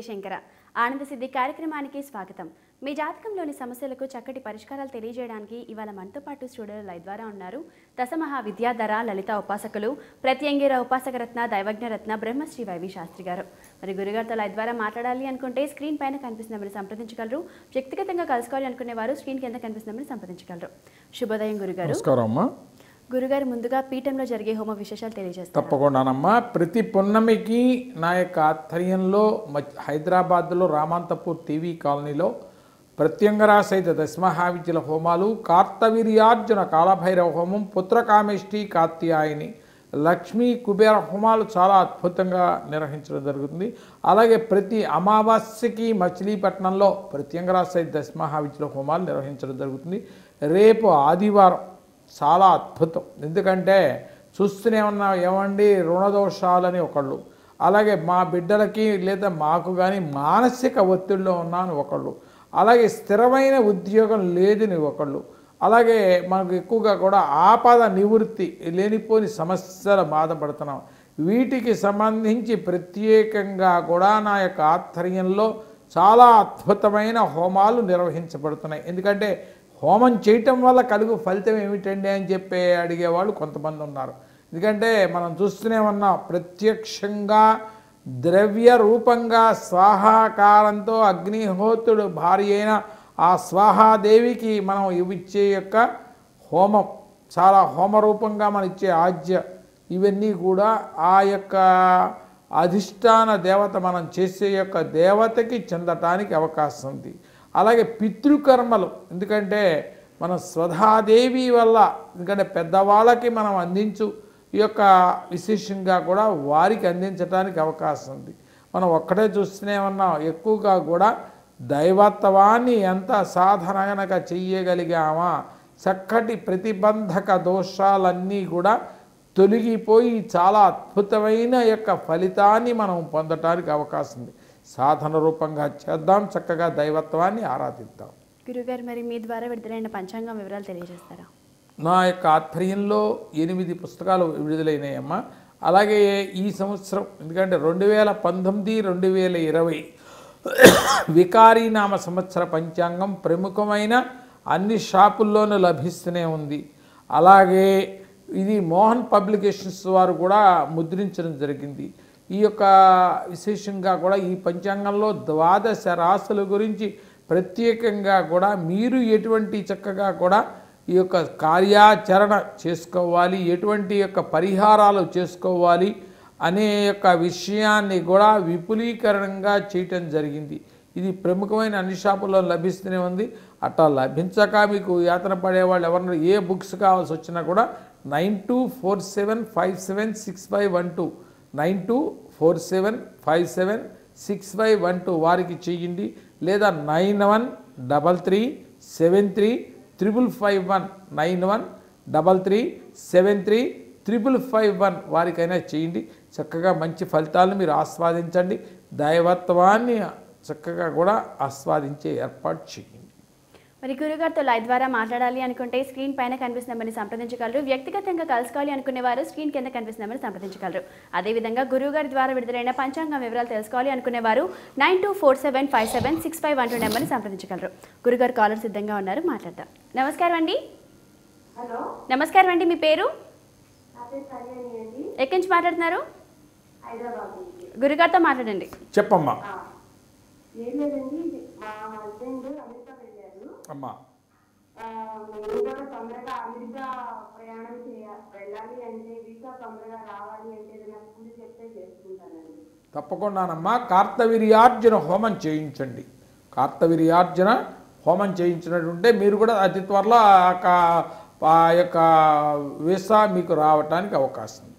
శంకర ఆనంద సిద్ధి కార్యక్రమానికి స్వాగతం మీ జాతకంలోని సమస్యలకు చక్కటి పరిష్కారాలు తెలియజేయడానికి ఇవాళ మనతో పాటు స్టూడియో లైవ్ ద్వారా ఉన్నారు దశమహా విద్యాధర లలిత ఉపాసకులు ప్రత్యంగిర ఉపాసకరత్న దైవజ్ఞరత్న బ్రహ్మశ్రీ వైవి శాస్త్రి గారు మరి గురుగారితో లైవ్ ద్వారా మాట్లాడాలి అనుకుంటే స్క్రీన్ పైన కనిపిస్తున్న సంప్రదించగలరు వ్యక్తిగతంగా కలుసుకోవాలి అనుకునే వారు స్క్రీన్ కింద కనిపిస్తున్న సంప్రదించగలరు శుభోదయం గురుగారు నమస్కారం అమ్మా గురుగారు ముందుగా పీఠంలో జరిగే హోమ విశేషాలు తెలియజేస్తారు తప్పకుండానమ్మా ప్రతి పున్నమికి నా యొక్క ఆధ్వర్యంలో మచ్- హైదరాబాద్లో రామాంతపూర్ టీవీ కాలనీలో ప్రత్యంగరా సహిత దశమహావిద్యుల హోమాలు కార్తవీర్యార్జున కాలభైరవ హోమం పుత్రకామేష్టి కార్తీయాయని లక్ష్మీ కుబేర హోమాలు చాలా అద్భుతంగా నిర్వహించడం జరుగుతుంది అలాగే ప్రతి అమావాస్యకి మచిలీపట్నంలో ప్రత్యంగరా సహిత దశమహావిద్యుల హోమాలు నిర్వహించడం జరుగుతుంది రేపు ఆదివారం చాలా అద్భుతం ఎందుకంటే చూస్తూనే ఉన్నా ఏమండి రుణదోషాలని ఒకళ్ళు అలాగే మా బిడ్డలకి లేదా మాకు కానీ మానసిక ఒత్తిడిలో ఉన్నాను ఒకళ్ళు అలాగే స్థిరమైన ఉద్యోగం లేదని ఒకళ్ళు అలాగే మనకు ఎక్కువగా కూడా ఆపద నివృత్తి లేనిపోని సమస్యలు బాధపడుతున్నాం వీటికి సంబంధించి ప్రత్యేకంగా కూడా నా యొక్క ఆధ్వర్యంలో చాలా అద్భుతమైన హోమాలు నిర్వహించబడుతున్నాయి ఎందుకంటే హోమం చేయటం వల్ల కలుగు ఫలితం ఏమిటండి అని చెప్పి అడిగేవాళ్ళు కొంతమంది ఉన్నారు ఎందుకంటే మనం చూస్తూనే ఉన్నాం ప్రత్యక్షంగా ద్రవ్య రూపంగా స్వాహాకారంతో అగ్నిహోత్రుడు భార్య అయిన ఆ స్వాహాదేవికి మనం ఇచ్చే యొక్క హోమం చాలా హోమరూపంగా మనం ఇచ్చే ఆజ్య ఇవన్నీ కూడా ఆ యొక్క అధిష్టాన దేవత మనం చేసే యొక్క దేవతకి చెందటానికి అవకాశం ఉంది అలాగే పితృకర్మలు ఎందుకంటే మనం స్వధాదేవి వల్ల ఎందుకంటే పెద్దవాళ్ళకి మనం అందించు ఈ యొక్క విశేషంగా కూడా వారికి అందించడానికి అవకాశం ఉంది మనం ఒక్కటే చూస్తూనే ఉన్నాం ఎక్కువగా కూడా దైవత్వాన్ని ఎంత సాధనగా చెయ్యగలిగామా చక్కటి ప్రతిబంధక దోషాలన్నీ కూడా తొలగిపోయి చాలా అద్భుతమైన యొక్క ఫలితాన్ని మనం పొందటానికి అవకాశం ఉంది సాధన రూపంగా చేద్దాం చక్కగా దైవత్వాన్ని ఆరాధిద్దాం గురుగారు మరి మీ ద్వారా విడుదలైన పంచాంగం వివరాలు తెలియజేస్తారా నా యొక్క ఆధ్వర్యంలో ఎనిమిది పుస్తకాలు విడుదలైనాయమ్మా అలాగే ఈ సంవత్సరం ఎందుకంటే రెండు వేల పంతొమ్మిది రెండు వేల ఇరవై వికారీనామ సంవత్సర పంచాంగం ప్రముఖమైన అన్ని షాపుల్లోనూ లభిస్తూనే ఉంది అలాగే ఇది మోహన్ పబ్లికేషన్స్ వారు కూడా ముద్రించడం జరిగింది ఈ యొక్క విశేషంగా కూడా ఈ పంచాంగంలో ద్వాదశ రాశుల గురించి ప్రత్యేకంగా కూడా మీరు ఎటువంటి చక్కగా కూడా ఈ యొక్క కార్యాచరణ చేసుకోవాలి ఎటువంటి యొక్క పరిహారాలు చేసుకోవాలి అనే యొక్క విషయాన్ని కూడా విపులీకరణంగా చేయటం జరిగింది ఇది ప్రముఖమైన అన్ని షాపుల్లో లభిస్తూనే ఉంది అట్లా లభించక మీకు యాతన పడేవాళ్ళు ఎవరన్నా ఏ బుక్స్ కావాల్సి వచ్చినా కూడా nine two four seven five seven six five one two nine two four seven five seven six five one two వారికి చెయ్యండి లేదా nine one double three seven three triple five one nine one double three seven three triple five one వారికైనా చేయండి చక్కగా మంచి ఫలితాలను మీరు ఆస్వాదించండి దైవత్వాన్ని చక్కగా కూడా ఆస్వాదించే ఏర్పాటు చేయండి మరి గురుగారితో లైవ్ ద్వారా మాట్లాడాలి అనుకుంటే స్క్రీన్ పైన కనిపిస్తున్న నెంబర్ని సంప్రదించగలరు వ్యక్తిగతంగా కలుసుకోవాలి అనుకునే వారు స్క్రీన్ కింద కనిపిస్తున్న నెంబర్ని సంప్రదించగలరు అదేవిధంగా గురువుగారి ద్వారా విడుదలైన పంచాంగం వివరాలు తెలుసుకోవాలి అనుకునే వారు nine two four seven five seven six five one two నెంబర్ని సంప్రదించగలరు గురుగారు కాలర్ సిద్ధంగా ఉన్నారు మాట్లాడదాం నమస్కారం అండి హలో నమస్కారం అండి మీ పేరు నా పేరు కళ్యాణి అండి ఎక్కడి నుంచి మాట్లాడుతున్నారు హైదరాబాద్ నుంచి గురుగారితో మాట్లాడండి చెప్పమ్మా ఆ, ఏం లేదండి ఇది మా హస్బెండ్ అమెరికా వెళ్ళారు అమ్మా ఆ, మేము కూడా తొందరగా అమెరికా ప్రయాణం చేయ వెళ్ళాలి అంటే వీసా తొందరగా రావాలి అంటే ఏదైనా స్కూల్ చెప్తే చేసుకుంటానండి తప్పకుండానమ్మా కార్తవీర్యార్జున హోమం చేయించండి కార్తవీర్యార్జున హోమం చేయించినట్టుంటే మీరు కూడా అతి త్వరలో ఆ యొక్క- ఆ యొక్క వీసా మీకు రావటానికి అవకాశం ఉంది.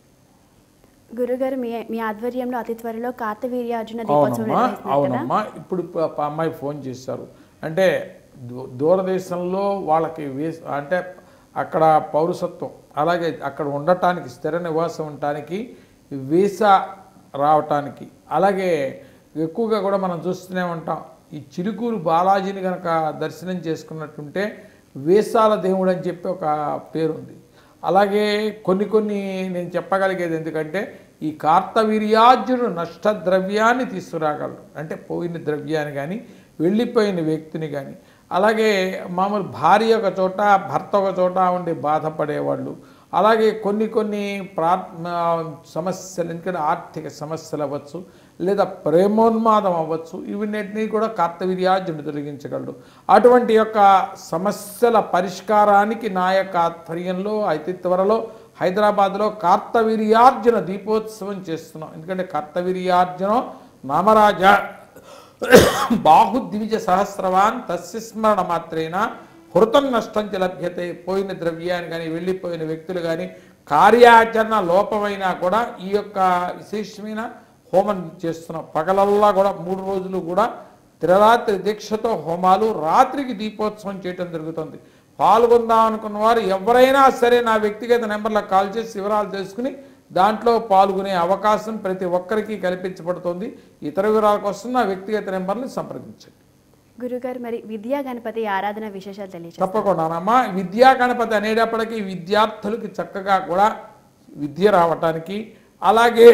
గురుగారు మీ మీ ఆధ్వర్యంలో అతి త్వరలో కార్తవీర్యార్జున దీపోత్సవం అవునమ్మా నిర్వహిస్తున్నారు కదా అవునమ్మా ఇప్పుడు ప- ప- అమ్మాయి ఫోన్ చేశారు అంటే దూ- దూరదేశంలో వాళ్ళకి వేస్ అంటే అక్కడ పౌరసత్వం అలాగే అక్కడ ఉండటానికి స్థిర నివాసం ఉండటానికి వీసా రావటానికి అలాగే ఎక్కువగా కూడా మనం చూస్తూనే ఉంటాం ఈ చిలుకూరు బాలాజీని కనుక దర్శనం చేసుకున్నట్టుంటే వీసాల దేవుడు అని చెప్పి ఒక పేరుంది అలాగే కొన్ని కొన్ని నేను చెప్పగలిగేది ఎందుకంటే ఈ కార్తవీర్యార్జునుడు నష్టద్రవ్యాన్ని తీసుకురాగలడు అంటే పోయిన ద్రవ్యాన్ని కానీ వెళ్ళిపోయిన వ్యక్తిని కానీ అలాగే మామూలు భార్య ఒక చోట భర్త ఒక చోట ఉండి బాధపడేవాళ్ళు అలాగే కొన్ని కొన్ని ప్రా ఆ, సమస్యలు ఎందుకంటే ఆర్థిక సమస్యలు అవ్వచ్చు లేదా ప్రేమోన్మాదం అవ్వచ్చు ఇవన్నిటినీ కూడా కార్తవీర్యార్జునుడు తొలగించగలడు అటువంటి యొక్క సమస్యల పరిష్కారానికి నా యొక్క ఆధ్వర్యంలో అయితే త్వరలో హైదరాబాద్లో కార్తవీర్యార్జున దీపోత్సవం చేస్తున్నాం ఎందుకంటే కార్తవీర్యార్జునం నామరాజ బాహుద్విజ సహస్రవాన్ తస్య స్మరణ మాత్రేన హృతం నష్టం చ లభ్యతే పోయిన ద్రవ్యాన్ని కానీ వెళ్ళిపోయిన వ్యక్తులు కానీ కార్యాచరణ లోపమైనా కూడా ఈ యొక్క విశేషమైన హోమం చేస్తున్నాం పగలల్లా కూడా మూడు రోజులు కూడా త్రిరాత్రి దీక్షతో హోమాలు రాత్రికి దీపోత్సవం చేయటం జరుగుతుంది పాల్గొందాం అనుకున్న వారు ఎవరైనా సరే నా వ్యక్తిగత నెంబర్లకు కాల్ చేసి వివరాలు తెలుసుకుని దాంట్లో పాల్గొనే అవకాశం ప్రతి ఒక్కరికి కల్పించబడుతుంది ఇతర వివరాల కోసం నా వ్యక్తిగత నెంబర్ని సంప్రదించండి గురుగారు మరి విద్యా గణపతి ఆరాధన విశేషాలు తెలియజేస్తారు తప్పకుండానమ్మా విద్యా గణపతి అనేటప్పటికీ విద్యార్థులకి చక్కగా కూడా విద్య రావటానికి అలాగే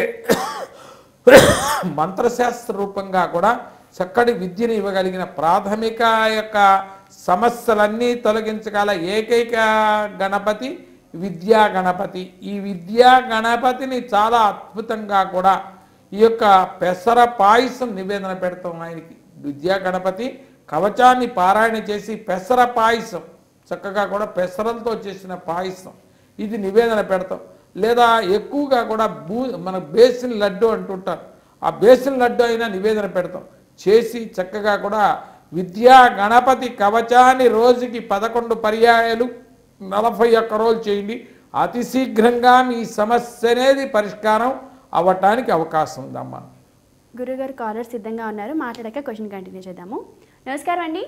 మంత్రశాస్త్ర రూపంగా కూడా చక్కటి విద్యను ఇవ్వగలిగిన ప్రాథమిక యొక్క సమస్యలన్నీ తొలగించగల ఏకైక గణపతి విద్యా గణపతి ఈ విద్యా గణపతిని చాలా అద్భుతంగా కూడా ఈ యొక్క పెసర పాయసం నివేదన పెడతాం ఆయనకి విద్యా గణపతి కవచాన్ని పారాయణ చేసి పెసర పాయసం చక్కగా కూడా పెసరలతో చేసిన పాయసం ఇది నివేదన పెడతాం లేదా ఎక్కువగా కూడా బూ మన బేసిన్ లడ్డు అంటుంటారు ఆ బేసిన్ లడ్డు అయినా నివేదన పెడతాం చేసి చక్కగా కూడా విద్యా గణపతి కవచాన్ని రోజుకి పదకొండు పర్యాయాలు నలభై ఒక్క రోజులు చేయండి అతి శీఘ్రంగా మీ సమస్య అనేది పరిష్కారం అవ్వటానికి అవకాశం ఉందమ్మా గురుగారు కాలర్ సిద్ధంగా ఉన్నారు మాట్లాడాక క్వశ్చన్ కంటిన్యూ చేద్దాము నమస్కారం అండి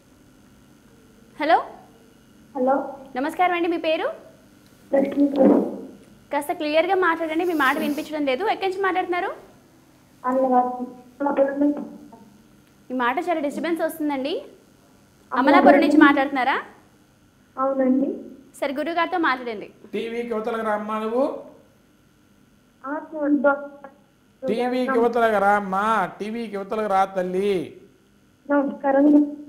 హలో హలో నమస్కారం అండి మీ పేరు కాస్త క్లియర్గా మాట్లాడండి మీ మాట వినిపించడం లేదు ఎక్కడి నుంచి మాట్లాడుతున్నారు మీ మాట చాలా డిస్టర్బెన్స్ వస్తుందండి అమలాపురం నుంచి మాట్లాడుతున్నారా అవునండి సరే గురుగారితో మాట్లాడండి టీవీకి యువతలకు రామ్మా నువ్వు ఆ, చూద్దాం. టీవీకి యువతలకు రామ్మా టీవీకి యువతలకు రా తల్లి నమస్కారం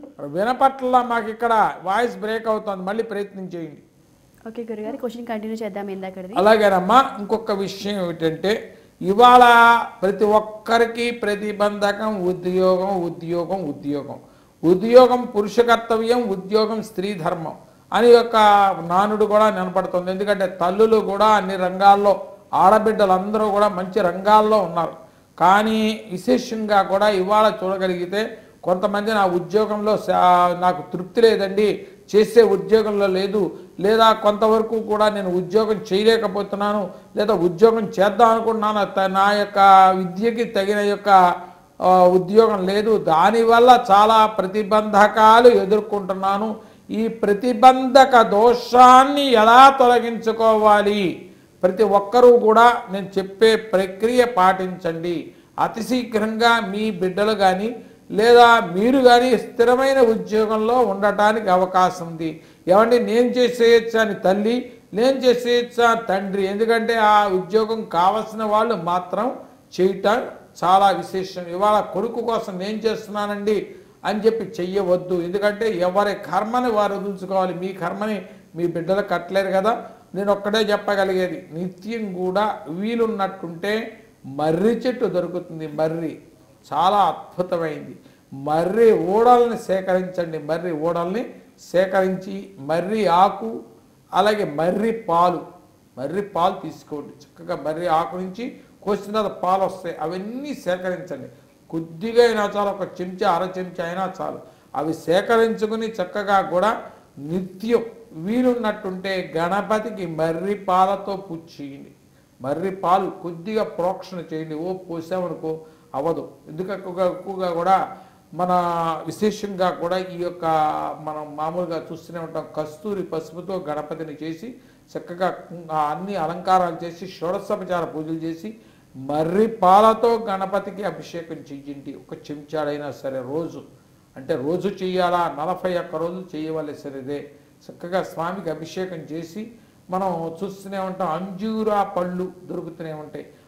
వినపట్ల మాకు ఇక్కడ వాయిస్ బ్రేక్ అవుతుంది మళ్ళీ ప్రయత్నం చేయండి ఓకే గురుగారు క్వశ్చన్ కంటిన్యూ చేద్దాం ఇందాకడిది అలాగేనమ్మా ఇంకొక విషయం ఏమిటంటే ఇవాళ ప్రతి ఒక్కరికి ప్రతిబంధకం ఉద్యోగం ఉద్యోగం ఉద్యోగం ఉద్యోగం పురుష కర్తవ్యం ఉద్యోగం స్త్రీ ధర్మం అని యొక్క నానుడు కూడా నిలబడుతుంది ఎందుకంటే తల్లులు కూడా అన్ని రంగాల్లో ఆడబిడ్డలందరూ కూడా మంచి రంగాల్లో ఉన్నారు కానీ విశేషంగా కూడా ఇవాళ చూడగలిగితే కొంతమంది నా ఉద్యోగంలో శా- నాకు తృప్తి లేదండి చేసే ఉద్యోగంలో లేదు లేదా కొంతవరకు కూడా నేను ఉద్యోగం చేయలేకపోతున్నాను లేదా ఉద్యోగం చేద్దాం అనుకుంటున్నాను త- నా యొక్క విద్యకి తగిన యొక్క ఆ, ఉద్యోగం లేదు దానివల్ల చాలా ప్రతిబంధకాలు ఎదుర్కొంటున్నాను ఈ ప్రతిబంధక దోషాన్ని ఎలా తొలగించుకోవాలి ప్రతి ఒక్కరూ కూడా నేను చెప్పే ప్రక్రియ పాటించండి అతి శీఘ్రంగా మీ బిడ్డలు కానీ లేదా మీరు కానీ స్థిరమైన ఉద్యోగంలో ఉండటానికి అవకాశం ఉంది ఏమంటే నేను చేసేయచ్చా అని తల్లి నేను చేసేయచ్చా తండ్రి ఎందుకంటే ఆ ఉద్యోగం కావలసిన వాళ్ళు మాత్రం చేయటం చాలా విశేషం ఇవాళ కొడుకు కోసం నేను చేస్తున్నానండి అని చెప్పి చెయ్యవద్దు ఎందుకంటే ఎవరి కర్మని వారు వదులుచుకోవాలి మీ కర్మని మీ బిడ్డలు కట్టలేరు కదా నేను ఒక్కడే చెప్పగలిగేది నిత్యం కూడా వీలున్నట్టుంటే మర్రి చెట్టు దొరుకుతుంది మర్రి చాలా అద్భుతమైంది మర్రి ఊడల్ని సేకరించండి మర్రి ఊడల్ని సేకరించి మర్రి ఆకు అలాగే మర్రి పాలు మర్రి పాలు తీసుకోండి చక్కగా మర్రి ఆకు నుంచి కోసిన తర్వాత పాలు వస్తాయి అవన్నీ సేకరించండి కొద్దిగా అయినా చాలు ఒక చెంచా అర చెంచా అయినా చాలు అవి సేకరించుకుని చక్కగా కూడా నిత్యం వీలున్నట్టుంటే గణపతికి మర్రి పాలతో పూజ చేయండి మర్రి పాలు కొద్దిగా ప్రోక్షణ చేయండి ఓ పోసామనుకో అవ్వదు ఎందుకు ఎక్కువగా ఎక్కువగా కూడా మన విశేషంగా కూడా ఈ యొక్క మనం మామూలుగా చూస్తూనే ఉంటాం కస్తూరి పసుపుతో గణపతిని చేసి చక్కగా ఆ అన్ని అలంకారాలు చేసి షోడశోపచార పూజలు చేసి మర్రి పాలతో గణపతికి అభిషేకం చెయ్యండి ఒక చెంచాడైనా సరే రోజు అంటే రోజు చెయ్యాలా నలభై ఒక్క రోజులు చేయవలసినదే చక్కగా స్వామికి అభిషేకం చేసి మనం చూస్తూనే ఉంటాం అంజూరా పళ్ళు దొరుకుతూనే ఉంటాయి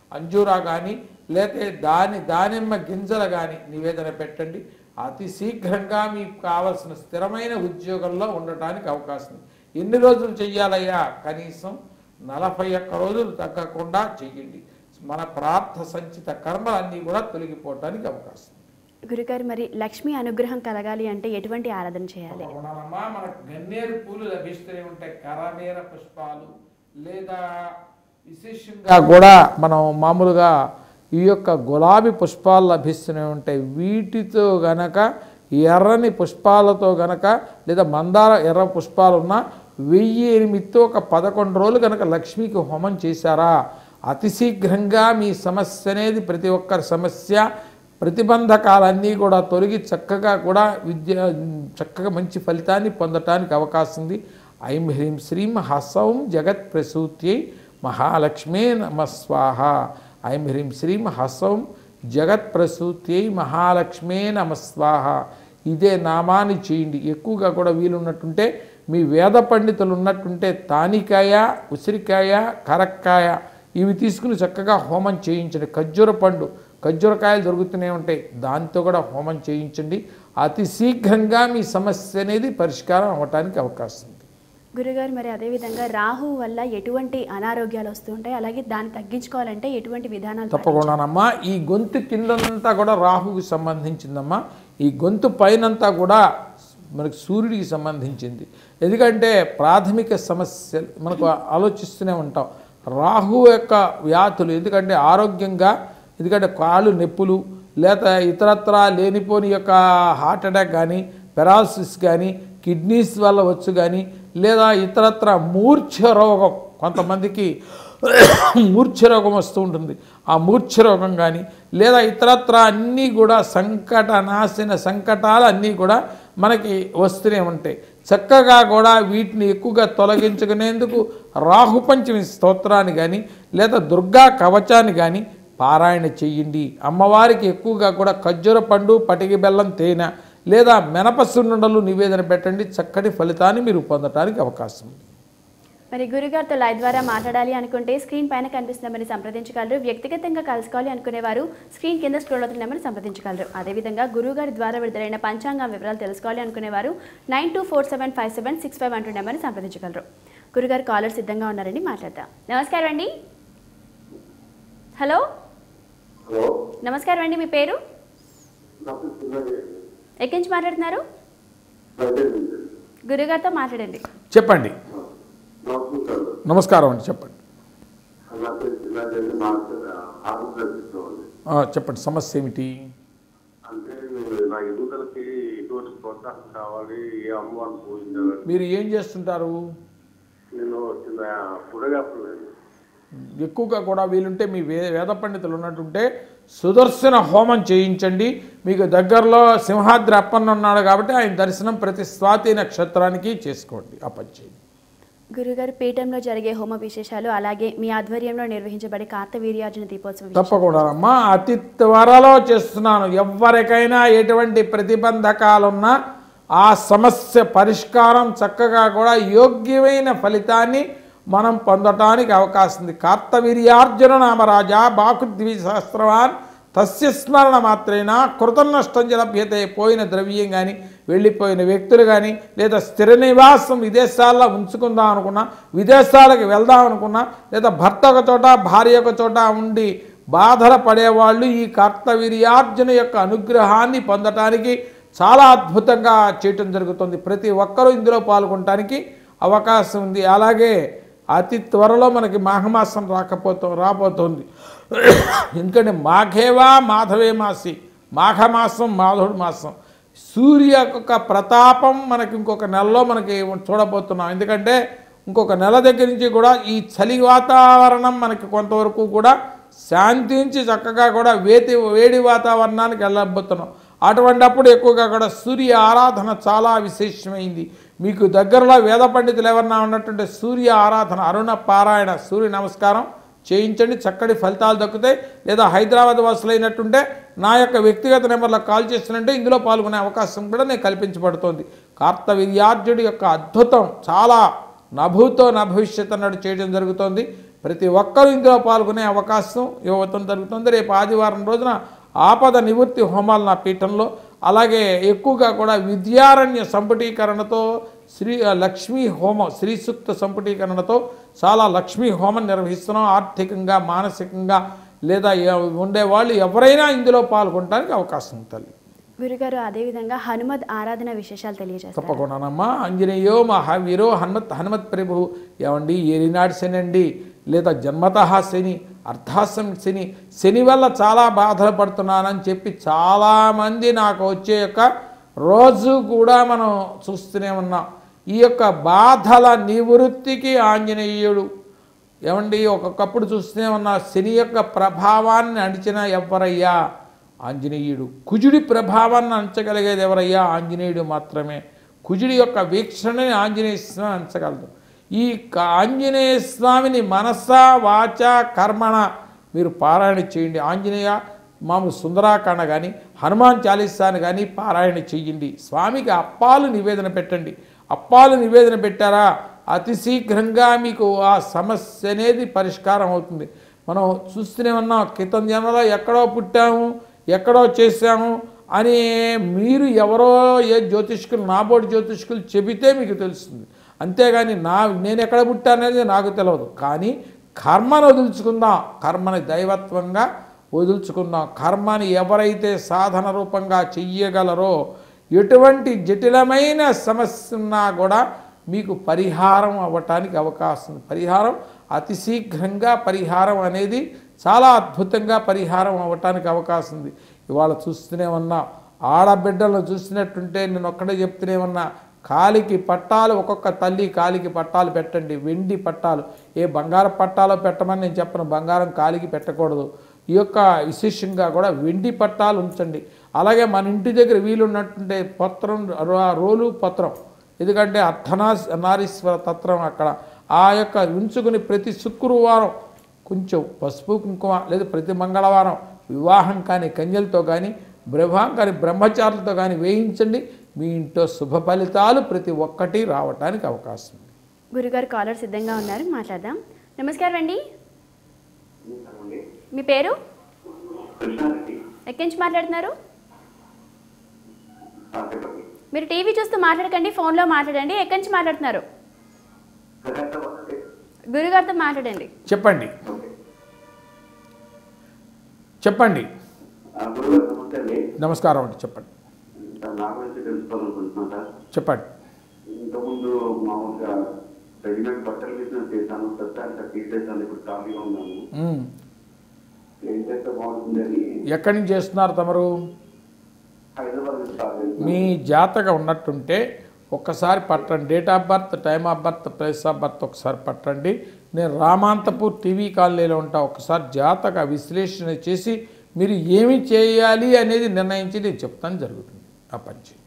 అంజూరా కానీ లేతే దాని దానిమ్మ గింజలు కానీ నివేదన పెట్టండి అతి శీఘ్రంగా మీకు కావలసిన స్థిరమైన ఉద్యోగంలో ఉండటానికి అవకాశం ఉంది. ఎన్ని రోజులు చెయ్యాలయ్యా కనీసం నలభై ఒక్క రోజులు తగ్గకుండా చెయ్యండి మన ప్రార్థ సంచిత కర్మలన్నీ కూడా తొలగిపోవటానికి అవకాశం ఉంది. గురుగారు మరి లక్ష్మీ అనుగ్రహం కలగాలి అంటే ఎటువంటి ఆరాధన చేయాలి అవునమ్మా మనకు గన్నేరు పూలు లభిస్తూనే ఉంటాయి కరమేర పుష్పాలు లేదా విశేషంగా కూడా మనం మామూలుగా ఈ యొక్క గులాబీ పుష్పాలు లభిస్తూనే ఉంటాయి వీటితో గనక ఎర్రని పుష్పాలతో గనక లేదా మందార ఎర్ర పుష్పాలు ఉన్న వెయ్యి ఎనిమిదితో ఒక పదకొండు రోజులు గనక లక్ష్మికి హోమం చేశారా అతి శీఘ్రంగా మీ సమస్య అనేది ప్రతి ఒక్కరి సమస్య ప్రతిబంధకాలన్నీ కూడా తొలగి చక్కగా కూడా విద్య చక్కగా మంచి ఫలితాన్ని పొందటానికి అవకాశం ఉంది ఐం హ్రీం శ్రీం హసౌం జగత్ ప్రసూత్యై మహాలక్ష్మే నమ స్వాహ ఐం హ్రీం శ్రీం హసౌం జగత్ ప్రసూత్యై మహాలక్ష్మే నమ స్వాహ ఇదే నామాన్ని చేయండి ఎక్కువగా కూడా వీలున్నట్టుంటే మీ వేద పండితులు ఉన్నట్టుంటే తానికాయ ఉసిరికాయ కరక్కాయ ఇవి తీసుకుని చక్కగా హోమం చేయించండి ఖర్జూర పండు ఖర్జూరకాయలు దొరుకుతూనే ఉంటాయి దాంతో కూడా హోమం చేయించండి అతి శీఘ్రంగా మీ సమస్య అనేది పరిష్కారం అవ్వటానికి అవకాశం ఉంది గురుగారు మరి అదేవిధంగా రాహు వల్ల ఎటువంటి అనారోగ్యాలు వస్తుంటాయి అలాగే దాన్ని తగ్గించుకోవాలంటే ఎటువంటి విధానాలు తప్పకుండానమ్మా ఈ గొంతు కిందంతా కూడా రాహుకి సంబంధించిందమ్మా ఈ గొంతు పైనంతా కూడా మనకి సూర్యుడికి సంబంధించింది ఎందుకంటే ప్రాథమిక సమస్యలు మనకు ఆలోచిస్తూనే ఉంటాం రాహు యొక్క వ్యాధులు ఎందుకంటే ఆరోగ్యంగా ఎందుకంటే కాళ్ళు నొప్పులు లేదా ఇతరత్ర లేనిపోని యొక్క హార్ట్ అటాక్ కానీ పెరాలసిస్ కానీ కిడ్నీస్ వల్ల వచ్చు కానీ లేదా ఇతరత్ర మూర్ఛ రోగం కొంతమందికి మూర్ఛ రోగం వస్తూ ఉంటుంది ఆ మూర్ఛ రోగం కానీ లేదా ఇతరత్ర అన్నీ కూడా సంకట నాశన సంకటాలు అన్నీ కూడా మనకి వస్తూనే ఉంటాయి చక్కగా కూడా వీటిని ఎక్కువగా తొలగించుకునేందుకు రాహుపంచమి స్తోత్రాన్ని కానీ లేదా దుర్గా కవచాన్ని కానీ పారాయణ చెయ్యండి అమ్మవారికి ఎక్కువగా కూడా ఖర్జూర పండు పటికి బెల్లం తేనె లేదా మినపసున్నుండలు నివేదన పెట్టండి చక్కటి ఫలితాన్ని మీరు పొందటానికి అవకాశం ఉంది మరి గురుగారితో లైవ్ ద్వారా మాట్లాడాలి అనుకుంటే స్క్రీన్ పైన కనిపిస్తున్న నెంబర్ని సంప్రదించగలరు వ్యక్తిగతంగా కలుసుకోవాలి అనుకునేవారు స్క్రీన్ కింద స్క్రోల్ అవుతున్న నెంబర్ని సంప్రదించగలరు అదేవిధంగా గురుగారి ద్వారా విడుదలైన పంచాంగ వివరాలు తెలుసుకోవాలి అనుకునేవారు nine two four seven five seven six five అంటూ నెంబర్ని సంప్రదించగలరు గురుగారు కాలర్ సిద్ధంగా ఉన్నారండి మాట్లాడదాం నమస్కారం అండి హలో హలో నమస్కారం అండి మీ పేరు డాక్టర్ చిన్నది ఎక్కడి నుంచి మాట్లాడుతున్నారు గురుగారితో మాట్లాడండి చెప్పండి నమస్కారం నమస్కారం అండి చెప్పండి నా పేరు చిన్నది మాకు ఆరోగ్యం ఆ, చెప్పండి సమస్య ఏమిటి అంటే నేను నా ఎదుగుదలకి ఎటువంటి ప్రోత్సాహం కావాలి ఏ అమ్మవారిని పూజించాలని మీరు ఏం చేస్తుంటారు నేను చిన్న ఫోటోగ్రాఫర్ ఎక్కువగా కూడా వీలుంటే మీ వే వేద పండితులు ఉన్నట్టుంటే సుదర్శన హోమం చేయించండి మీకు దగ్గరలో సింహాద్రి అప్పన్న ఉన్నాడు కాబట్టి ఆయన దర్శనం ప్రతి స్వాతి నక్షత్రానికి చేసుకోండి ఆ పని చేయండి గురుగారు పీఠంలో జరిగే హోమ విశేషాలు అలాగే మీ ఆధ్వర్యంలో నిర్వహించబడే కార్తవీర్యార్జున దీపోత్సవం విశేషాలు. తప్పకుండా అమ్మా అతి త్వరలో చేస్తున్నాను ఎవరికైనా ఎటువంటి ప్రతిబంధకాలున్నా ఆ సమస్య పరిష్కారం చక్కగా కూడా యోగ్యమైన ఫలితాన్ని మనం పొందటానికి అవకాశం ఉంది కార్తవీర్యార్జున నామరాజా బాకుద్వి సహస్రవాన్ తస్య స్మరణ మాత్రేనా కృతనష్టం లభ్యతే పోయిన ద్రవ్యం కానీ వెళ్ళిపోయిన వ్యక్తులు కానీ లేదా స్థిర నివాసం విదేశాల్లో ఉంచుకుందాం అనుకున్నా విదేశాలకు వెళ్దాం అనుకున్నా లేదా భర్త ఒక చోట భార్య ఒక చోట ఉండి బాధల పడేవాళ్ళు ఈ కర్తవీర్యార్జున యొక్క అనుగ్రహాన్ని పొందటానికి చాలా అద్భుతంగా చేయటం జరుగుతుంది ప్రతి ఒక్కరూ ఇందులో పాల్గొనటానికి అవకాశం ఉంది అలాగే అతి త్వరలో మనకి మాఘమాసం రాకపోతూ రాబోతోంది ఎందుకంటే మాఘేవా మాధవే మాసి మాఘమాసం మాధవుడు మాసం సూర్య యొక్క ప్రతాపం మనకి ఇంకొక నెలలో మనకి చూడబోతున్నాం ఎందుకంటే ఇంకొక నెల దగ్గర నుంచి కూడా ఈ చలి వాతావరణం మనకి కొంతవరకు కూడా శాంతించి చక్కగా కూడా వేతి వేడి వాతావరణానికి వెళ్ళబోతున్నాం అటువంటప్పుడు ఎక్కువగా కూడా సూర్య ఆరాధన చాలా విశేషమైంది మీకు దగ్గరలో వేద పండితులు ఎవరన్నా ఉన్నట్టుంటే సూర్య ఆరాధన అరుణ పారాయణ సూర్య నమస్కారం చేయించండి చక్కటి ఫలితాలు దక్కుతాయి లేదా హైదరాబాద్ వాసులైనట్టుంటే నా యొక్క వ్యక్తిగత నెంబర్లో కాల్ చేసినట్టే ఇందులో పాల్గొనే అవకాశం కూడా నేను కల్పించబడుతోంది కార్తవీర్యార్జుడి యొక్క అద్భుతం చాలా నభూతో నభవిష్యత్ అన్నట్టు చేయడం జరుగుతోంది ప్రతి ఒక్కరూ ఇందులో పాల్గొనే అవకాశం ఇవ్వటం జరుగుతుంది రేపు ఆదివారం రోజున ఆపద నివృత్తి హోమాలు నా పీఠంలో అలాగే ఎక్కువగా కూడా విద్యారణ్య సంపుటీకరణతో శ్రీ లక్ష్మీ హోమం శ్రీ సూక్త సంపుటీకరణతో చాలా లక్ష్మీ హోమం నిర్వహిస్తున్నాం ఆర్థికంగా మానసికంగా లేదా ఎ- ఉండేవాళ్ళు ఎవరైనా ఇందులో పాల్గొనడానికి అవకాశం ఉంటుంది గురుగారు అదేవిధంగా హనుమద్ ఆరాధన విశేషాలు తెలియజేస్తారు తప్పకుండానమ్మా ఆంజనేయో మహావీరో హనుమత్ హనుమత్ ప్రభు ఏమండి ఏలినాడు శని అండి లేదా జన్మతః శని అర్ధాసం శని శని వల్ల చాలా బాధలు పడుతున్నానని చెప్పి చాలామంది నాకు వచ్చే యొక్క రోజు కూడా మనం చూస్తూనే ఉన్నాం ఈ యొక్క బాధల నివృత్తికి ఆంజనేయుడు ఏమండి ఒక్కొక్కప్పుడు చూస్తూనే ఉన్న శని యొక్క ప్రభావాన్ని అణిచిన ఎవరయ్యా ఆంజనేయుడు కుజుడి ప్రభావాన్ని అంచగలిగేది ఎవరయ్యా ఆంజనేయుడు మాత్రమే కుజుడి యొక్క వీక్షణని ఆంజనేయ స్వామి అంచగలదు ఈ క- ఆంజనేయ స్వామిని మనస వాచ కర్మణ మీరు పారాయణ చేయండి ఆంజనేయ మామూలు సుందరాకాండ కానీ హనుమాన్ చాలీసాను కానీ పారాయణ చెయ్యండి స్వామికి అప్పాలు నివేదన పెట్టండి అప్పాలు నివేదన పెట్టారా అతి శీఘ్రంగా మీకు ఆ సమస్య అనేది పరిష్కారం అవుతుంది మనం చూస్తూనే ఉన్నాం క్రితం జన్మలో ఎక్కడో పుట్టాము ఎక్కడో చేశాము అని మీరు ఎవరో ఏ జ్యోతిష్కులు నాబోటి జ్యోతిష్కులు చెబితే మీకు తెలుస్తుంది అంతేగాని నా నేను ఎక్కడ పుట్టాననేది నాకు తెలియదు కానీ కర్మను వదులుచుకుందాం కర్మని దైవత్వంగా వదులుచుకుందాం కర్మని ఎవరైతే సాధన రూపంగా చెయ్యగలరో ఎటువంటి జటిలమైన సమస్య ఉన్నా కూడా మీకు పరిహారం అవ్వటానికి అవకాశం ఉంది. పరిహారం అతి శీఘ్రంగా పరిహారం అనేది చాలా అద్భుతంగా పరిహారం అవ్వటానికి అవకాశం ఉంది ఇవాళ చూస్తూనే ఉన్నా ఆడబిడ్డలను చూసినట్టుంటే నేను ఒక్కడే చెప్తూనే ఉన్నా కాలికి పట్టాలు ఒక్కొక్క తల్లి కాలికి పట్టాలు పెట్టండి వెండి పట్టాలు ఏ బంగారం పట్టాలో పెట్టమని నేను చెప్పను బంగారం కాలికి పెట్టకూడదు ఈ యొక్క విశేషంగా కూడా వెండి పట్టాలు ఉంచండి అలాగే మన ఇంటి దగ్గర వీలున్నట్టుంటే పత్రం రో- రోలు పత్రం ఎందుకంటే అర్ధనా నారీశ్వర తత్వం అక్కడ ఆ యొక్క ఉంచుకుని ప్రతి శుక్రవారం కొంచెం పసుపు కుంకుమ లేదా ప్రతి మంగళవారం వివాహం కాని కన్యలతో కానీ బ్రహ్మం కాని బ్రహ్మచారులతో కానీ వేయించండి మీ ఇంట్లో శుభ ఫలితాలు ప్రతి ఒక్కటి రావటానికి అవకాశం ఉంది గురుగారు కాలర్ సిద్ధంగా ఉన్నారు మాట్లాడదాం నమస్కారం అండి మీ పేరు కృష్ణారెడ్డి ఎక్కడి నుంచి మాట్లాడుతున్నారు ఆ, చెప్పండి మీరు టీవీ చూస్తూ మాట్లాడకండి ఫోన్లో మాట్లాడండి ఎక్కడి నుంచి మాట్లాడుతున్నారు హైదరాబాద్ అండి గురుగారితో మాట్లాడండి చెప్పండి ఓకే చెప్పండి ఆ, గురుగారు నమస్తే అండి నమస్కారం అండి చెప్పండి సార్ నా గురించి తెలుసుకోవాలనుకుంటున్నాను సార్ చెప్పండి ఇంతకుముందు మామూలుగా రెడీమేడ్ బట్టల బిజినెస్ చేశాను ప్రస్తుతానికి అది తీసేసాను ఇప్పుడు ఖాళీగా ఉన్నాను ఉమ్. ఏం చేస్తే బాగుంటుందని ఎక్కడి నుంచి చేస్తున్నారు తమరు హైదరాబాద్ నుంచి కాల్ చేశాను. మీ జాతకం ఉన్నట్టుంటే ఒక్కసారి పట్టండి date of birth time of birth place of birth ఒకసారి పట్టండి నేను రామాంతపూర్ టీవీ కాలనీలో ఉంటా ఒకసారి జాతక విశ్లేషణ చేసి మీరు ఏమి చేయాలి అనేది నిర్ణయించి నేను చెప్తాను జరుగుతుంది ఆ పని చేయండి.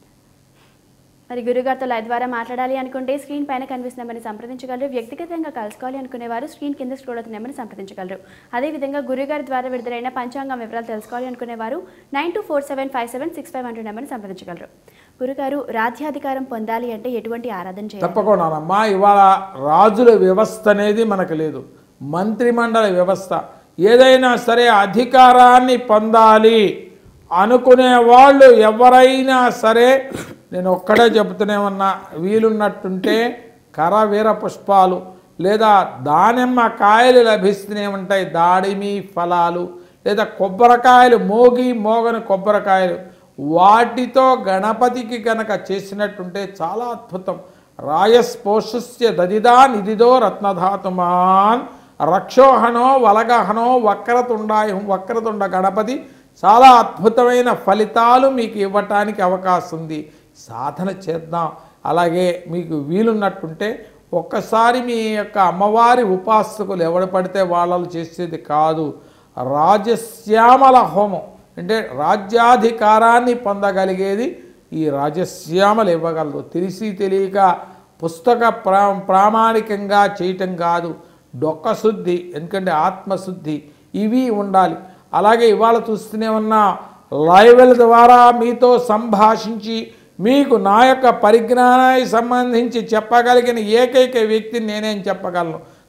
మరి గురుగారితో లైవ్ ద్వారా మాట్లాడాలి అనుకుంటే స్క్రీన్ పైన కనిపిస్తున్న నెంబర్ని సంప్రదించగలరు వ్యక్తిగతంగా కలుసుకోవాలి అనుకునేవారు స్క్రీన్ కింద స్క్రోల్ అవుతున్న నెంబర్ని సంప్రదించగలరు అదేవిధంగా గురుగారి ద్వారా విడుదలైన పంచాంగం వివరాలు తెలుసుకోవాలి అనుకునేవారు nine two four seven five seven six five hundred నెంబర్ని సంప్రదించగలరు గురుగారు రాజ్యాధికారం పొందాలి అంటే ఎటువంటి ఆరాధన చేయాలి తప్పకుండానమ్మా ఇవాళ రాజుల వ్యవస్థ అనేది మనకు లేదు మంత్రిమండలి వ్యవస్థ ఏదైనా సరే అధికారాన్ని పొందాలి అనుకునే వాళ్ళు ఎవరైనా సరే నేను ఒక్కడే చెబుతూనే ఉన్నా వీలున్నట్టుంటే కరవీర పుష్పాలు లేదా దానిమ్మ కాయలు లభిస్తూనే ఉంటాయి దాడిమి ఫలాలు లేదా కొబ్బరికాయలు మోగి మోగని కొబ్బరికాయలు వాటితో గణపతికి గనక చేసినట్టుంటే చాలా అద్భుతం రాయస్పోషస్య దదిదా నిధిదో రత్నధాతుమాన్ రక్షోహణో వలగహనో వక్రతుండాయ వక్రతుండ గణపతి చాలా అద్భుతమైన ఫలితాలు మీకు ఇవ్వటానికి అవకాశం ఉంది సాధన చేద్దాం అలాగే మీకు వీలున్నట్టుంటే ఒక్కసారి మీ యొక్క అమ్మవారి ఉపాసకులు ఎవడు పడితే వాళ్ళు చేసేది కాదు రాజశ్యామల హోమం అంటే రాజ్యాధికారాన్ని పొందగలిగేది ఈ రాజశ్యామలు ఇవ్వగలరు తెలిసి తెలియక పుస్తక ప్రా ప్రామాణికంగా చేయటం కాదు డొక్క శుద్ధి ఎందుకంటే ఆత్మశుద్ధి ఇవి ఉండాలి అలాగే ఇవాళ చూస్తూనే ఉన్న లైవ్ల ద్వారా మీతో సంభాషించి మీకు నా యొక్క పరిజ్ఞానానికి సంబంధించి చెప్పగలిగిన ఏకైక వ్యక్తిని నేనేం చెప్పగలను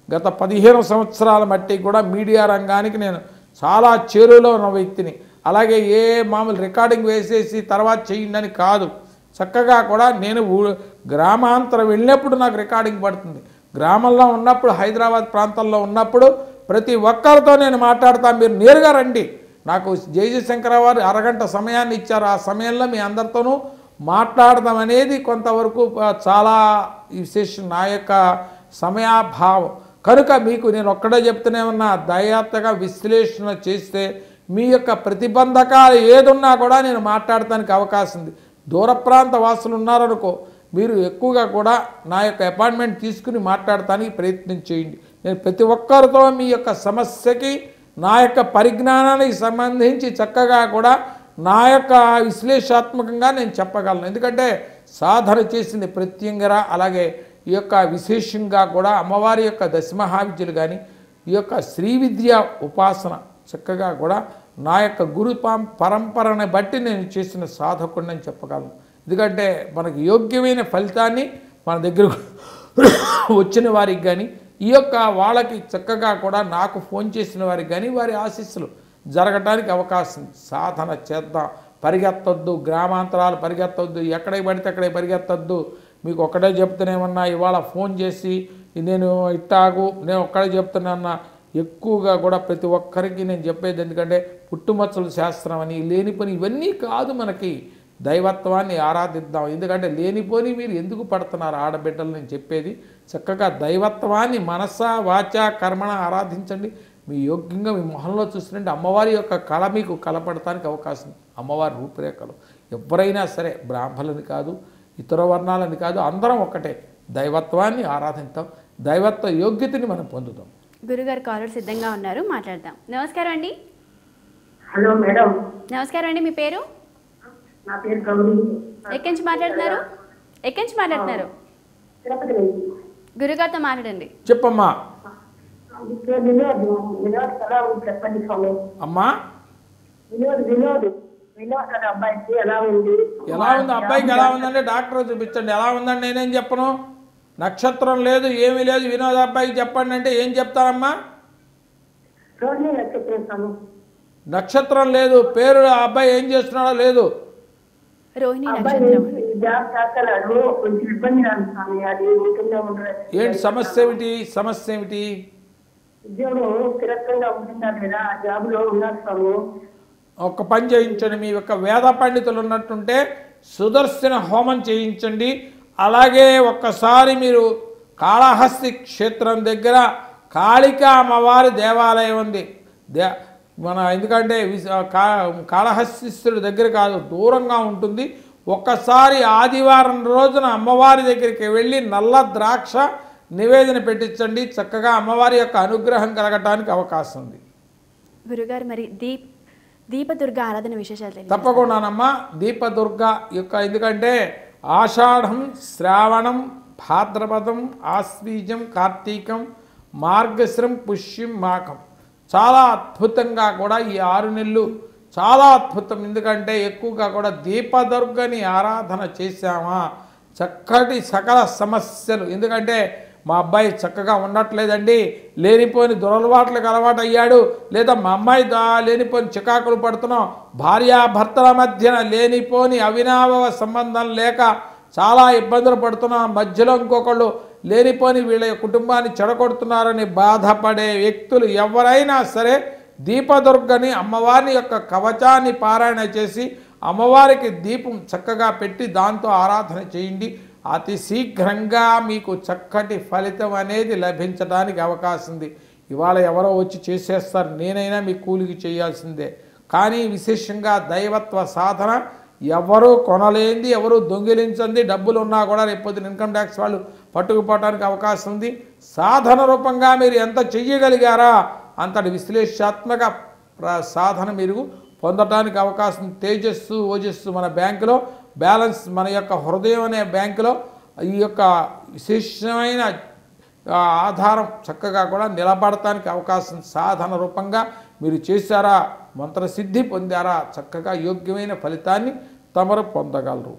గత పదిహేను సంవత్సరాల మట్టి కూడా మీడియా రంగానికి నేను చాలా చేరులో ఉన్న వ్యక్తిని అలాగే ఏ మామూలు రికార్డింగ్ వేసేసి తర్వాత చేయండి అని కాదు చక్కగా కూడా నేను ఊ- గ్రామాంతరం వెళ్ళినప్పుడు నాకు రికార్డింగ్ పడుతుంది గ్రామంలో ఉన్నప్పుడు హైదరాబాద్ ప్రాంతంలో ఉన్నప్పుడు ప్రతి ఒక్కరితో నేను మాట్లాడతాను మీరు నేరుగా రండి నాకు జయజయశంకర వారు అరగంట సమయాన్ని ఇచ్చారు ఆ సమయంలో మీ అందరితోనూ మాట్లాడదాం అనేది కొంతవరకు ఆ, చాలా విశేషం నా యొక్క సమయాభావం కనుక మీకు నేను ఒక్కడే చెప్తూనే ఉన్నా దయాత్తగా విశ్లేషణ చేస్తే మీ యొక్క ప్రతిబంధకాలు ఏదున్నా కూడా నేను మాట్లాడటానికి అవకాశం ఉంది దూర ప్రాంత వాసులు ఉన్నారనుకో మీరు ఎక్కువగా కూడా నా యొక్క అపాయింట్మెంట్ తీసుకుని మాట్లాడటానికి ప్రయత్నం చేయండి నేను ప్రతి ఒక్కరితో మీ యొక్క సమస్యకి నా యొక్క పరిజ్ఞానానికి సంబంధించి చక్కగా కూడా నా యొక్క విశ్లేషాత్మకంగా నేను చెప్పగలను ఎందుకంటే సాధన చేసింది ప్రత్యంగర అలాగే ఈ యొక్క విశేషంగా కూడా అమ్మవారి యొక్క దశమహావిద్యలు కానీ ఈ యొక్క శ్రీ విద్య ఉపాసన చక్కగా కూడా నా యొక్క గురు పాం- పరంపరని బట్టి నేను చేసిన సాధకుడిని చెప్పగలను ఎందుకంటే మనకు యోగ్యమైన ఫలితాన్ని మన దగ్గర వచ్చిన వారికి కానీ ఈ యొక్క వాళ్ళకి చక్కగా కూడా నాకు ఫోన్ చేసిన వారికి కానీ వారి ఆశీస్సులు జరగటానికి అవకాశం ఉంది. సాధన చేద్దాం పరిగెత్తొద్దు గ్రామాంతరాలు పరిగెత్తొద్దు ఎక్కడికి పడితే అక్కడికి పరిగెత్తొద్దు మీకు ఒక్కటే చెప్తూనేమన్నా ఇవాళ ఫోన్ చేసి నేను ఇట్టాగు నేను ఒక్కడే చెప్తున్నాన్నా ఎక్కువగా కూడా ప్రతి ఒక్కరికి నేను చెప్పేది ఎందుకంటే పుట్టుమచ్చల శాస్త్రం అని లేని పని ఇవన్నీ కాదు మనకి దైవత్వాన్ని ఆరాధిద్దాం ఎందుకంటే లేనిపోని మీరు ఎందుకు పడుతున్నారు ఆడబిడ్డలు నేను చెప్పేది చక్కగా దైవత్వాన్ని మనస వాచ కర్మణ ఆరాధించండి మీ యోగ్యంగా మీ మొహంలో చూస్తుంటే అమ్మవారి యొక్క కళ మీకు కలపడటానికి అవకాశం ఉంది. అమ్మవారి రూపురేఖలు ఎవరైనా సరే బ్రాహ్మణులని కాదు ఇతర వర్ణాలని కాదు అందరం ఒకటే దైవత్వాన్ని ఆరాధిద్దాం దైవత్వ యోగ్యతని మనం పొందుతాం గురుగారు కాలర్ సిద్ధంగా ఉన్నారు మాట్లాడదాం నమస్కారం అండి హలో మేడం నమస్కారం అండి మీ పేరు నా పేరు గౌరీ ఎక్కడి నుంచి మాట్లాడుతున్నారు ఎక్కడి నుంచి మాట్లాడుతున్నారు తిరుపతి నుంచి గురుగారితో మాట్లాడండి చెప్పమ్మా మీ పేరు వినోద్ వినోద్ ఎలా ఉంది చెప్పండి స్వామి అమ్మా వినోద్ వినోద్ వినోద్ అనే అబ్బాయికి ఎలా ఉంది ఎలా ఉంది అబ్బాయికి ఎలా ఉందంటే డాక్టర్ చూపించండి ఎలా ఉందండి నేనేం చెప్పను నక్షత్రం లేదు ఏమీ లేదు వినోద్ అబ్బాయికి చెప్పండి అంటే ఏం చెప్తానమ్మా రోహిణి నక్షత్రం స్వామి నక్షత్రం లేదు పేరు ఆ అబ్బాయి ఏం చేస్తున్నాడో లేదు రోహిణి అబ్బాయి నక్షత్రం జాబ్ చేస్తున్నాడు కొంచెం ఇబ్బంది రాదు స్వామి అది ఉంటుందో ఉండదు ఏంటి సమస్య ఏమిటి సమస్య ఏమిటి ఉద్యోగం స్థిరత్వంగా ఉంటున్నారు కదా ఆ జాబ్ లో ఉన్నారు స్వామి ఒక పని చేయించండి మీ యొక్క వేద పండితులు ఉన్నట్టుంటే సుదర్శన హోమం చేయించండి అలాగే ఒక్కసారి మీరు కాళహస్తి క్షేత్రం దగ్గర కాళికా అమ్మవారి దేవాలయం ఉంది దే మన ఎందుకంటే విశ- కా కాళహస్తీశ్వరుడి దగ్గర కాదు దూరంగా ఉంటుంది ఒక్కసారి ఆదివారం రోజున అమ్మవారి దగ్గరికి వెళ్ళి నల్ల ద్రాక్ష నివేదన పెట్టించండి చక్కగా అమ్మవారి యొక్క అనుగ్రహం కలగటానికి అవకాశం ఉంది గురుగారు మరి దీప్ దీపదుర్గ ఆరాధన విశేషాలు తెలియజేస్తారు. తప్పకుండానమ్మా దీపదుర్గ యొక్క ఎందుకంటే ఆషాఢం శ్రావణం భాద్రపదం ఆశ్వీజం కార్తీకం మార్గశ్రం పుష్యం మాకం చాలా అద్భుతంగా కూడా ఈ ఆరు నెలలు చాలా అద్భుతం ఎందుకంటే ఎక్కువగా కూడా దీపదుర్గని ఆరాధన చేశామా చక్కటి సకల సమస్యలు ఎందుకంటే మా అబ్బాయి చక్కగా ఉండట్లేదండి లేనిపోని దురలవాట్లకు అలవాటు అయ్యాడు లేదా మా అమ్మాయి దా లేనిపోని చికాకులు పడుతున్నాం భార్యాభర్తల మధ్యన లేనిపోని అవినాభవ సంబంధం లేక చాలా ఇబ్బందులు పడుతున్నాం మధ్యలో ఇంకొకళ్ళు లేనిపోని వీళ్ళ కుటుంబాన్ని చెడగొడుతున్నారని బాధపడే వ్యక్తులు ఎవరైనా సరే దీపదుర్గని అమ్మవారి యొక్క కవచాన్ని పారాయణ చేసి అమ్మవారికి దీపం చక్కగా పెట్టి దాంతో ఆరాధన చేయండి అతి శీఘ్రంగా మీకు చక్కటి ఫలితం అనేది లభించడానికి అవకాశం ఉంది ఇవాళ ఎవరో వచ్చి చేసేస్తారు నేనైనా మీ కూలికి చేయాల్సిందే కానీ విశేషంగా దైవత్వ సాధన ఎవరు కొనలేంది ఎవరు దొంగిలించంది డబ్బులు ఉన్నా కూడా రేపొద్దున ఇన్కమ్ ట్యాక్స్ వాళ్ళు పట్టుకుపోవడానికి అవకాశం ఉంది సాధన రూపంగా మీరు ఎంత చెయ్యగలిగారా అంతటి విశ్లేషాత్మక ప్ర- సాధన మీరు పొందడానికి అవకాశం తేజస్సు ఓజస్సు మన బ్యాంకులో బ్యాలెన్స్ మన యొక్క హృదయం అనే బ్యాంకులో ఈ యొక్క విశేషమైన ఆ, ఆధారం చక్కగా కూడా నిలబడటానికి అవకాశం సాధన రూపంగా మీరు చేశారా మంత్రసిద్ధి పొందారా చక్కగా యోగ్యమైన ఫలితాన్ని తమరు పొందగలరు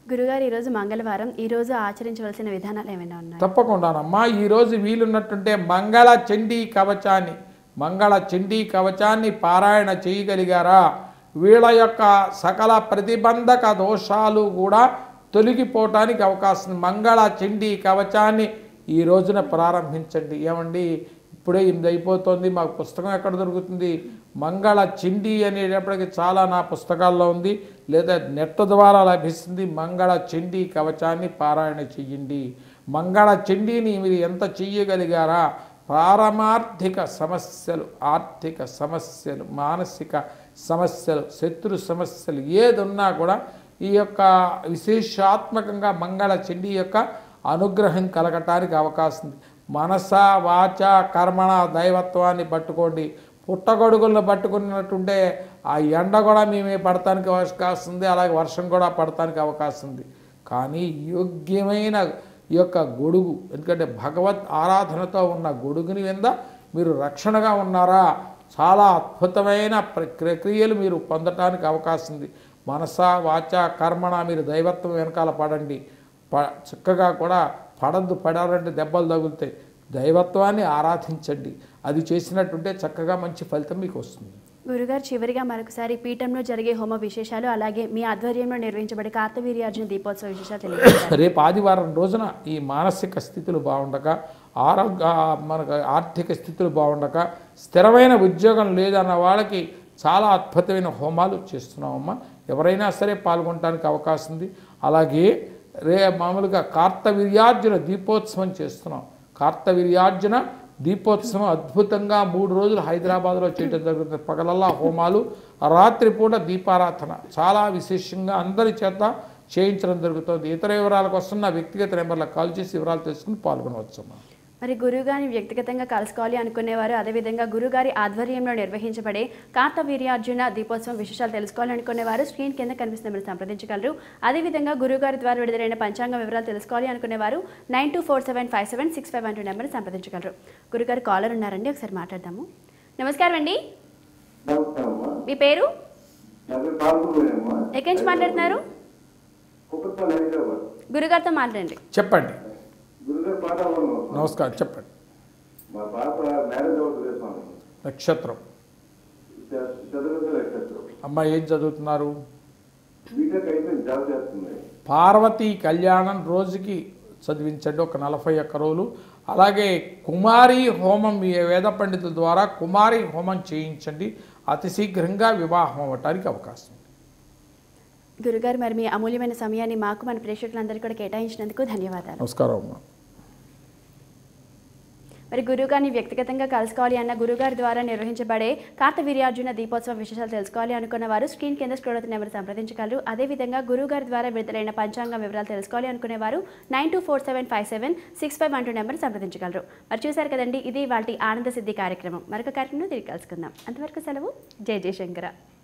గురుగారు ఈరోజు మంగళవారం ఈరోజు ఆచరించవలసిన విధానాలు ఏమైనా ఉన్నాయి తప్పకుండానమ్మా ఈరోజు వీలున్నట్టుంటే మంగళ చండీ కవచాన్ని మంగళ చండీ కవచాన్ని పారాయణ చేయగలిగారా వీళ్ళ యొక్క సకల ప్రతిబంధక దోషాలు కూడా తొలగిపోవటానికి అవకాశం ఉంది. మంగళ చండీ కవచాన్ని ఈ రోజున ప్రారంభించండి ఏమండి ఇప్పుడే ఎనిమిది అయిపోతుంది మాకు పుస్తకం ఎక్కడ దొరుకుతుంది మంగళ చిండి అనేటప్పటికి చాలా నా పుస్తకాల్లో ఉంది లేదా నెట్ ద్వారా లభిస్తుంది మంగళ చండీ కవచాన్ని పారాయణ చెయ్యండి మంగళ చండీని మీరు ఎంత చెయ్యగలిగారా పారమార్థిక సమస్యలు ఆర్థిక సమస్యలు మానసిక సమస్యలు శత్రు సమస్యలు ఏది ఉన్నా కూడా ఈ యొక్క విశేషాత్మకంగా మంగళ చండీ యొక్క అనుగ్రహం కలగటానికి అవకాశం ఉంది మనస వాచ కర్మణ దైవత్వాన్ని పట్టుకోండి పుట్టగొడుగులను పట్టుకున్నట్టుంటే ఆ ఎండ కూడా మేమే పడటానికి అవకాశం ఉంది అలాగే వర్షం కూడా పడటానికి అవకాశం ఉంది కానీ యోగ్యమైన ఈ యొక్క గొడుగు ఎందుకంటే భగవత్ ఆరాధనతో ఉన్న గొడుగుని మీద మీరు రక్షణగా ఉన్నారా చాలా అద్భుతమైన ప్రక్రియలు మీరు పొందటానికి అవకాశం ఉంది మనస వాచ కర్మణ మీరు దైవత్వం వెనకాల పడండి ప చక్కగా కూడా పడద్దు పడాలంటే దెబ్బలు తగులుతాయి దైవత్వాన్ని ఆరాధించండి అది చేసినట్టుంటే చక్కగా మంచి ఫలితం మీకు వస్తుంది గురుగారు చివరిగా మరొకసారి పీఠంలో జరిగే హోమ విశేషాలు అలాగే మీ ఆధ్వర్యంలో నిర్వహించబడే కార్తవీర్యార్జున దీపోత్సవ విశేషాలు తెలియజేస్తారు రేపు ఆదివారం రోజున ఈ మానసిక స్థితులు బాగుండక ఆరోగ్య మనకు ఆర్థిక స్థితులు బాగుండక స్థిరమైన ఉద్యోగం లేదన్న వాళ్ళకి చాలా అద్భుతమైన హోమాలు చేస్తున్నామమ్మా ఎవరైనా సరే పాల్గొనడానికి అవకాశం ఉంది అలాగే రే మామూలుగా కార్తవీర్యార్జున దీపోత్సవం చేస్తున్నాం కార్తవీర్యార్జున దీపోత్సవం అద్భుతంగా మూడు రోజులు హైదరాబాద్లో చేయడం జరుగుతుంది పగలల్లా హోమాలు రాత్రిపూట దీపారాధన చాలా విశేషంగా అందరి చేత చేయించడం జరుగుతుంది ఇతర వివరాల కోసం నా వ్యక్తిగత నెంబర్లకు కాల్ చేసి వివరాలు తెలుసుకుని పాల్గొనవచ్చు అమ్మా మరి గురుగారిని వ్యక్తిగతంగా కలుసుకోవాలి అనుకునేవారు అదేవిధంగా గురుగారి ఆధ్వర్యంలో నిర్వహించబడే కార్తవీర్యార్జున దీపోత్సవం విశేషాలు తెలుసుకోవాలనుకునేవారు స్క్రీన్ కింద కనిపిస్తున్న మీరు సంప్రదించగలరు అదేవిధంగా గురుగారి ద్వారా విడుదలైన పంచాంగ వివరాలు తెలుసుకోవాలి అనుకునేవారు nine two four seven five seven six five one two number సంప్రదించగలరు గురుగారు కాలర్ ఉన్నారండి ఒకసారి మాట్లాడదాము నమస్కారం అండి నమస్కారమ్మా మీ పేరు నా పేరు పాల్గొనేమ్మా ఎక్కడి నుంచి మాట్లాడుతున్నారు కుక్కపల్లి హైదరాబాద్ గురుగారితో మాట్లాడండి చెప్పండి గురుగారు పాట అవ్వను నమస్కారం చెప్పండి మా పాప మ్యారేజ్ అవుతుంది స్వామి నక్షత్రం చదువుతుంది నక్షత్రం అమ్మ ఏం చదువుతున్నారు బీటెక్ అయిపోయింది జాబ్ చేస్తుంది పార్వతీ కళ్యాణం రోజుకి చదివించండి ఒక నలభై ఒక్క రోజులు అలాగే కుమారి హోమం మీ వేద పండితుల ద్వారా కుమారి హోమం చేయించండి అతి శీఘ్రంగా వివాహం అవ్వటానికి అవకాశం ఉంది గురుగారు మరి మీ అమూల్యమైన సమయాన్ని మాకు మన ప్రేక్షకులందరికీ కూడా కేటాయించినందుకు ధన్యవాదాలు నమస్కారం అమ్మ మరి గురుగారిని వ్యక్తిగతంగా కలుసుకోవాలి అన్న గురుగారి ద్వారా నిర్వహించబడే కార్తవీర్యార్జున దీపోత్సవం విశేషాలు తెలుసుకోవాలి అనుకున్న వారు స్క్రీన్ కింద స్క్రోల్ అవుతున్న నెంబర్ సంప్రదించగలరు అదేవిధంగా గురుగారి ద్వారా విడుదలైన పంచాంగం వివరాలు తెలుసుకోవాలి అనుకునేవారు nine two four seven five seven six five one two number సంప్రదించగలరు మరి చూశారు కదండి ఇది వాటి ఆనంద సిద్ధి కార్యక్రమం మరొక కార్యక్రమంలో తిరిగి కలుసుకుందాం అంతవరకు సెలవు జై జయశంకర